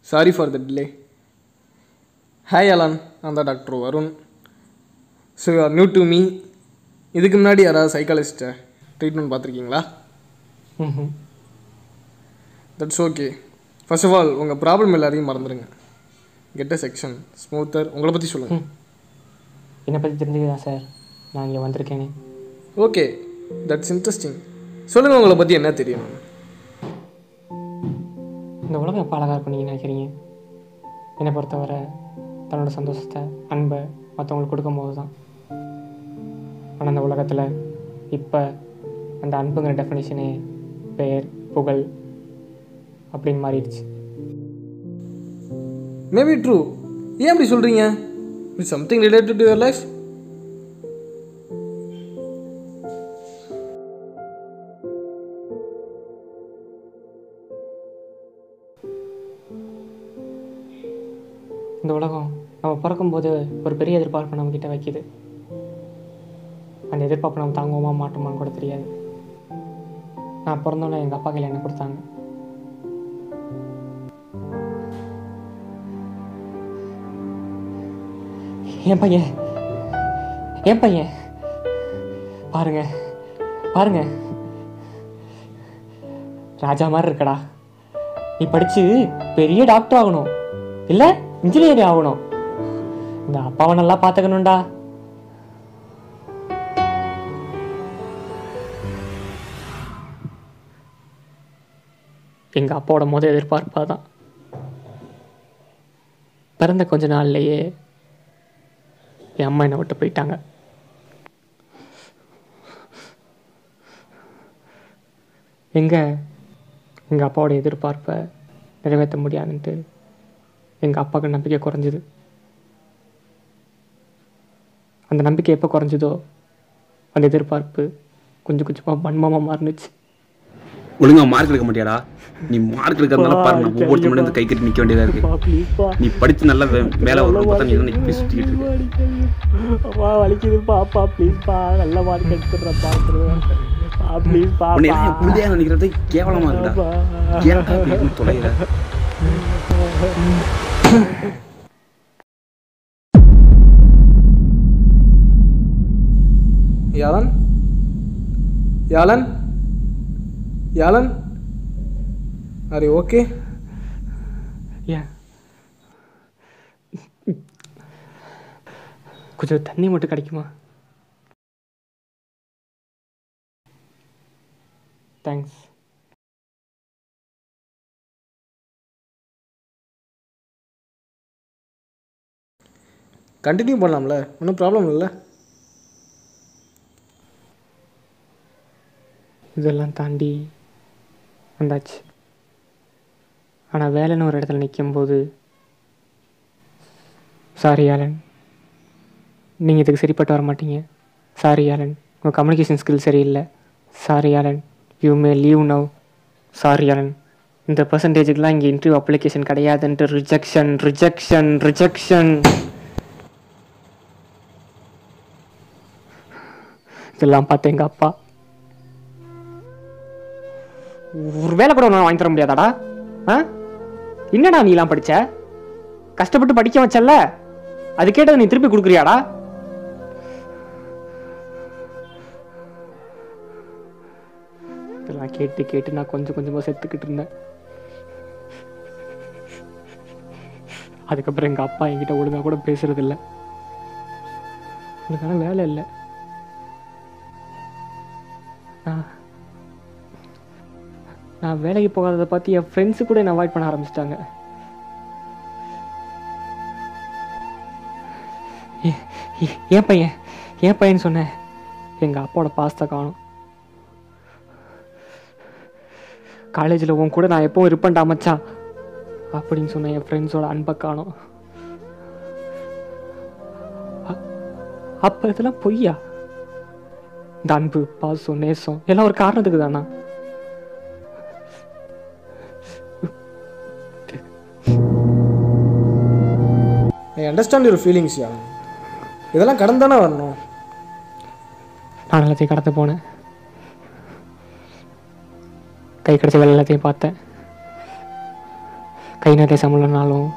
sorry for the delay hi Alan நான் தான் doctor Varun so you are new to me இதுக்கு முன்னாடி யாராவது சைக்காலஜிஸ்ட்டை ட்ரீட்மெண்ட் பார்த்துருக்கீங்களா hmm that's okay first of all உங்கள் ப்ராப்ளம் எல்லாரையும் மறந்துடுங்க கெட்ட செக்ஷன் ஸ்மூத்தர் உங்களை பற்றி சொல்லுங்கள் என்னை பற்றி தெரிஞ்சுக்கிறா சார் நான் இங்கே வந்திருக்கேனே ஓகே தட்ஸ் இன்ட்ரெஸ்டிங் சொல்லுங்கள் உங்களை பற்றி என்ன தெரியும் இந்த உலகம் எப்போ அழகாக இருக்கும் நீங்கள் நினைக்கிறீங்க என்னை பொறுத்தவரை தன்னோட சந்தோஷத்தை அன்பை மற்றவங்களுக்கு கொடுக்கும்போது தான் ஆனால் அந்த உலகத்தில் இப்போ அந்த அன்புங்கிற டெஃபினேஷனே பெயர் புகழ் அப்படின்னு மாறிடுச்சு மேபி ட்ரூ ஏன் அப்படி சொல்கிறீங்க it's something related to your life இந்த உலகம் நம்ம பிறக்கும்போது ஒரு பெரிய எதிர்பார்ப்பை நம்மக்கிட்ட வைக்குது அந்த எதிர்பார்ப்பை நம்ம தாங்குவோமா மாட்டோமான்னு கூட தெரியாது நான் பிறந்தோன்னே எங்கள் அப்பா கையில் என்ன கொடுத்தாங்க என் பையன் என் பையன் பாருங்க பாருங்க ராஜா மாதிரி இருக்கடா நீ படிச்சு பெரிய டாக்டர் ஆகணும் இல்ல இன்ஜினியர் ஆகணும் இந்த அப்பாவை நல்லா பார்த்துக்கணும்டா எங்க அப்பாவோட முத எதிர்பார்ப்பா தான் பிறந்த கொஞ்ச நாள்லயே என் அம்மா என்னை விட்டு போயிட்டாங்க எங்க எங்க அப்பாவோட எதிர்பார்ப்பை நிறைவேற்ற முடியாதுன்ட்டு எங்கள் அப்பாவுக்கு நம்பிக்கை குறைஞ்சிது அந்த நம்பிக்கை எப்போ குறைஞ்சதோ அந்த எதிர்பார்ப்பு கொஞ்சம் கொஞ்சமாக வன்மமாக மாறுனுச்சு ஒழுங்கா மார்க் எடுக்க மாட்டியாடா நீ மார்க் எடுக்கிறதுனால பாரு நான் ஒவ்வொருத்தரும் முன்னாடி வந்து கை கட்டி நிக்க வேண்டியதா இருக்கு நீ படிச்சு நல்லா வே- மேல வரணும் பார்த்தா நீ வந்து இப்படி சுத்திக்கிட்டு இருக்க அப்பா வலிக்குதுப்பா அப்பா ப்ளீஸ்ப்பா நல்ல மார்க் எடுத்துடுறப்பா ப்ளீஸ்ப்பா உன்னை எல்லாம் என் புள்ளையா நினைக்கிறது கேவலமா இருக்குடா ஏன்டா இப்படி இருந்து தொலைகிற யாலன் யாலன் யாலன் அரே ஓகே ஏன் கொஞ்சம் தண்ணி மட்டும் கிடைக்குமா தேங்க்ஸ் கண்டினியூ பண்ணலாம்ல ஒன்றும் ப்ராப்ளம் இல்லை இதெல்லாம் தாண்டி வந்தாச்சு ஆனால் வேலைன்னு ஒரு இடத்துல நிற்கும்போது சாரி ஆலன் நீங்கள் இதுக்கு சரிப்பட்டு வர மாட்டீங்க சாரி ஆலன் உங்கள் கம்யூனிகேஷன் ஸ்கில் சரியில்லை sorry Alan you may leave now sorry Alan இந்த பர்சன்டேஜுக்கெலாம் இங்கே இன்டர்வியூ அப்ளிகேஷன் கிடையாதுன்ட்டு ரிஜெக்ஷன் ரிஜெக்ஷன் ரிஜெக்ஷன் இதெல்லாம் பார்த்து எங்கள் அப்பா ஒரு வேலை கூட உன்னால வாங்கி தர முடியாதாடா ஆ என்னடா நீலாம் படிச்ச கஷ்டப்பட்டு படிக்க வச்சல்ல அது கேட்டதை நீ திருப்பி கொடுக்குறியாடா இதெல்லாம் கேட்டு கேட்டு நான் கொஞ்சம் கொஞ்சமா செத்துக்கிட்டு இருந்தேன் அதுக்கப்புறம் எங்க அப்பா என்கிட்ட ஒழுங்கா கூட பேசுறது இல்ல எனக்கான வேலை இல்லை நான் நான் வேலைக்கு போகாததை பார்த்து என் ஃப்ரெண்ட்ஸு கூட என்னை அவாய்ட் பண்ண ஆரம்பிச்சிட்டாங்க ஏன் பையன் ஏன் பையன் சொன்னேன் எங்கள் அப்பாவோட பாஸ்தா காணும் காலேஜில் உன் கூட நான் எப்பவும் இருப்பேன்டா மச்சான் அப்படின்னு சொன்ன என் ஃப்ரெண்ட்ஸோட அன்பை காணும் அ- அப்ப இதெல்லாம் பொய்யா இந்த அன்பு பாசம் நேசம் எல்லாம் ஒரு காரணத்துக்கு தானா I understand your feelings yeah இதெல்லாம் கடந்து தானே வரணும் நான் எல்லாத்தையும் கடந்து போனேன் கை கிடைச்ச வேலை எல்லாத்தையும் பார்த்தேன் கை நிறைய சம்பளம்னாலும்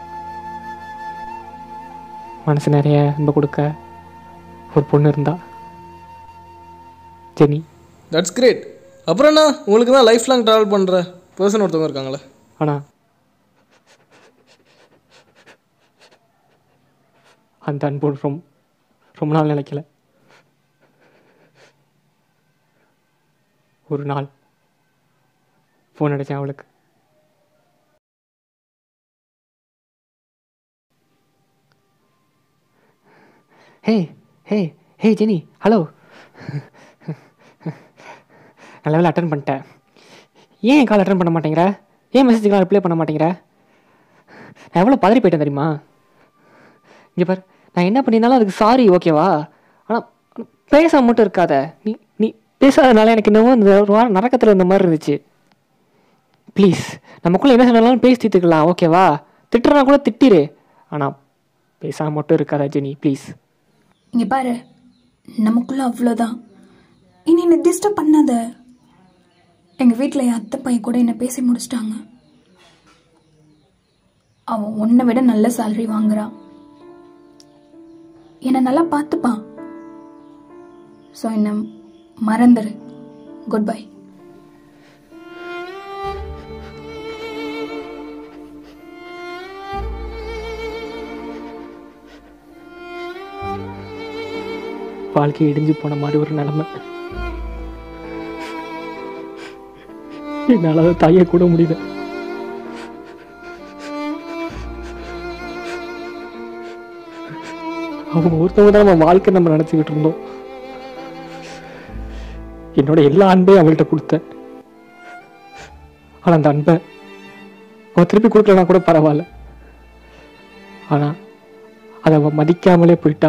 மனசு நிறைய அன்பை கொடுக்க ஒரு பொண்ணு இருந்தா ஜெனி தட்ஸ் கிரேட் அப்புறம் என்ன உங்களுக்கு தான் லைஃப் லாங் ட்ராவல் பண்ணுற பர்சன் ஒருத்தவங்க இருக்காங்களே ஆனால் அந்த அன்பு ரொம்ப ரொம்ப நாள் நினைக்கல ஒரு நாள் ஃபோன் அடித்தேன் அவளுக்கு ஹே ஹே ஹே ஜெனி ஹலோ நல்ல வேலை அட்டன் பண்ணிட்டேன் ஏன் கால் அட்டன் பண்ண மாட்டேங்கிற ஏன் மெசேஜுக்கெலாம் ரிப்ளை பண்ண மாட்டேங்கிற நான் எவ்வளோ பதறி போயிட்டேன் தெரியுமா இங்கே பார் நான் என்ன பண்ணியிருந்தாலும் அதுக்கு சாரி ஓகேவா ஆனால் பேசாம மட்டும் இருக்காத நீ நீ பேசாதனால எனக்கு என்னவோ இந்த ஒரு வாரம் நரக்கத்தில் இருந்த மாதிரி இருந்துச்சு ப்ளீஸ் நமக்குள்ளே என்ன சொன்னாலும் பேசி தீர்த்துக்கலாம் ஓகேவா திட்டுறனா கூட திட்டிரு ஆனால் பேசாம மட்டும் இருக்காதா ஜெனி ப்ளீஸ் இங்கே பாரு நமக்குள்ள அவ்வளோதான் இனி என்னை டிஸ்டர்ப் பண்ணாத எங்கள் வீட்டில் என் அத்தை பையன் கூட என்னை பேசி முடிச்சிட்டாங்க அவன் உன்னை விட நல்ல சேலரி வாங்குறான் என்னை நல்லா பார்த்துப்பான் ஸோ என்னை மறந்துரு குட் பை வாழ்க்கை இடிஞ்சு போன மாதிரி ஒரு நிலைமை என்னால் அதை தாய கூட முடியல அவங்க ஒருத்தவங்க தான் நம்ம வாழ்க்கை நம்ம நினச்சிக்கிட்டு இருந்தோம் என்னோட எல்லா அன்பையும் அவங்கள்ட்ட கொடுத்தேன் ஆனால் அந்த அன்பை அவன் திருப்பி கொடுக்கலனா கூட பரவாயில்ல ஆனால் அதை அவன் மதிக்காமலே போயிட்டா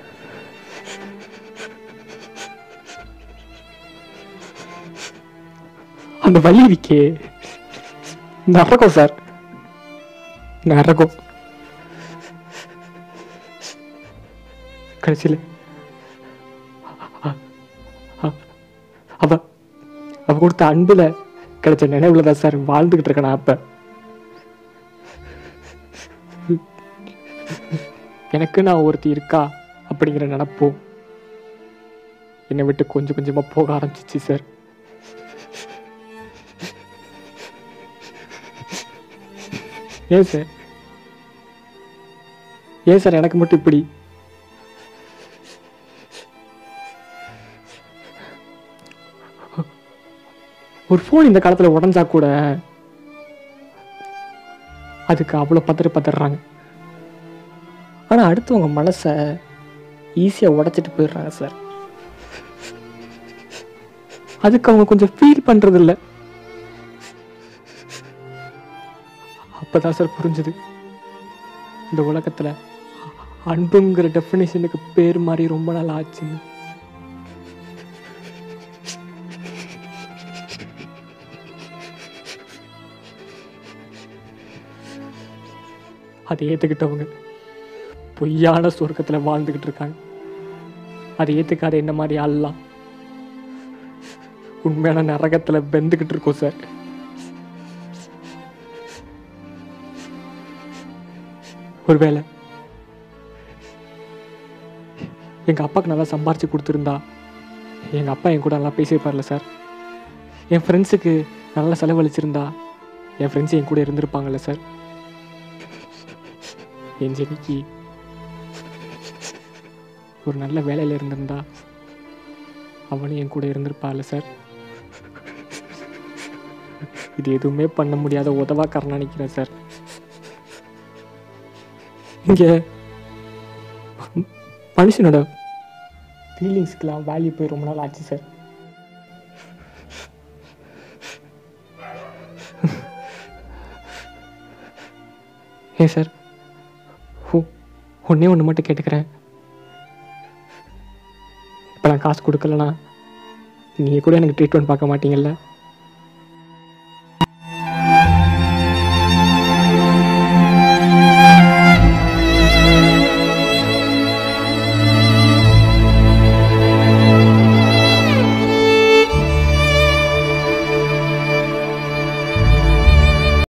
அந்த வலி இருக்கே நரகம் சார் நரகம் கடைசியில் அவ அவ கொடுத்த அன்புல கிடைச்ச நினைவுல தான் சார் வாழ்ந்துகிட்டு இருக்கேன் நான் அப்ப எனக்கு நான் ஒருத்தி இருக்கா அப்படிங்கிற நினப்பும் என்னை விட்டு கொஞ்சம் கொஞ்சமா போக ஆரம்பிச்சிச்சு சார் ஏன் சார் ஏன் சார் எனக்கு மட்டும் இப்படி ஒரு ஃபோன் இந்த காலத்தில் உடஞ்சா கூட அதுக்கு அவ்வளோ பத்திர பத்திடுறாங்க ஆனால் அடுத்தவங்க மனசை ஈஸியாக உடைச்சிட்டு போயிடுறாங்க சார் அதுக்கு அவங்க கொஞ்சம் ஃபீல் பண்ணுறது இல்லை அப்பதான் சார் புரிஞ்சுது இந்த உலகத்தில் அன்புங்கிற டெஃபினேஷனுக்கு பேர் மாதிரி ரொம்ப நாள் ஆச்சுன்னு அதை ஏற்றுக்கிட்டவங்க பொய்யான சொர்க்கத்தில் வாழ்ந்துக்கிட்டு இருக்காங்க அதை ஏற்றுக்காத என்ன மாதிரி ஆள்லாம் உண்மையான நரகத்தில் வெந்துக்கிட்டு இருக்கோம் சார் ஒருவேளை எங்கள் அப்பாவுக்கு நல்லா சம்பாரிச்சு கொடுத்துருந்தா எங்கள் அப்பா என் கூட நல்லா பேசியிருப்பார்ல சார் என் ஃப்ரெண்ட்ஸுக்கு நல்லா செலவழிச்சிருந்தா என் ஃப்ரெண்ட்ஸ் என் கூட இருந்திருப்பாங்கல்ல சார் என் ஜெனிக்கு ஒரு நல்ல வேலையில் இருந்திருந்தா அவனும் என் கூட இருந்திருப்பாள்ல சார் இது எதுவுமே பண்ண முடியாத உதவாக்காரன் நினைக்கிறேன் சார் இங்கே மனுஷனோட ஃபீலிங்ஸ்க்கெலாம் வேல்யூ போய் ரொம்ப நாள் ஆச்சு சார் ஏ சார் ஓ ஒன்றே ஒன்று மட்டும் கேட்டுக்கிறேன் இப்போ நான் காசு கொடுக்கலனா நீங்கள் கூட எனக்கு ட்ரீட்மெண்ட் பார்க்க மாட்டீங்கல்ல